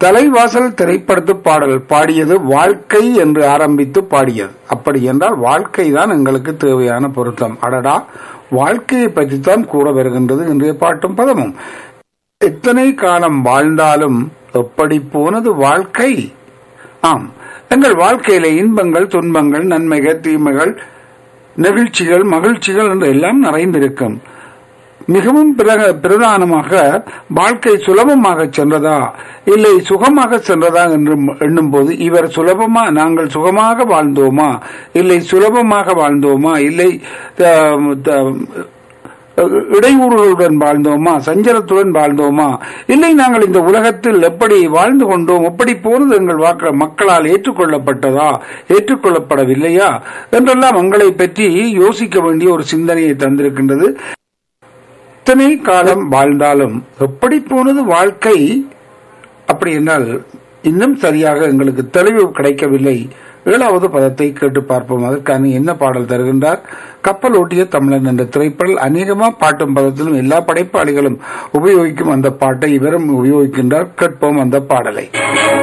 தலைவாசல் திரைப்படத்து பாடல் பாடியது வாழ்க்கை என்று ஆரம்பித்து பாடியது அப்படி என்றால் வாழ்க்கை தான் எங்களுக்கு தேவையான பொருத்தம் அடடா வாழ்க்கையை பற்றித்தான் கூற வருகின்றது இன்றைய பாட்டும் பதமும் எத்தனை காலம் வாழ்ந்தாலும் எப்படி போனது வாழ்க்கை ஆம் எங்கள் வாழ்க்கையில இன்பங்கள் துன்பங்கள் நன்மைகள் தீமைகள் நெகிழ்ச்சிகள் மகிழ்ச்சிகள் என்று எல்லாம் நிறைந்திருக்கும் மிகவும் பிர- பிரதானமாக வாழ்க்கை சுலபமாக சென்றதா இல்லை சுகமாக சென்றதா என்று எண்ணும் போது இவர் சுலபமா நாங்கள் சுகமாக வாழ்ந்தோமா இல்லை சுலபமாக வாழ்ந்தோமா இல்லை த- த- இடையூறுகளுடன் வாழ்ந்தோமா சஞ்சலத்துடன் வாழ்ந்தோமா இல்லை நாங்கள் இந்த உலகத்தில் எப்படி வாழ்ந்து கொண்டோம் எப்படி போனது எங்கள் வாக்க மக்களால் ஏற்றுக்கொள்ளப்பட்டதா ஏற்றுக்கொள்ளப்படவில்லையா என்றெல்லாம் எங்களை பற்றி யோசிக்க வேண்டிய ஒரு சிந்தனையை தந்திருக்கின்றது இத்தனை காலம் வாழ்ந்தாலும் எப்படி போனது வாழ்க்கை அப்படி என்றால் இன்னும் சரியாக எங்களுக்கு தெளிவு கிடைக்கவில்லை ஏழாவது பதத்தை கேட்டு பார்ப்போம் அதற்கான என்ன பாடல் தருகின்றார் கப்பல் ஓட்டிய தமிழன் என்ற திரைப்படல் அநேகமா பாட்டும் பதத்திலும் எல்லா படைப்பாளிகளும் உபயோகிக்கும் அந்த பாட்டை இவரும் உபயோகிக்கின்றார் கேட்போம் அந்த பாடலை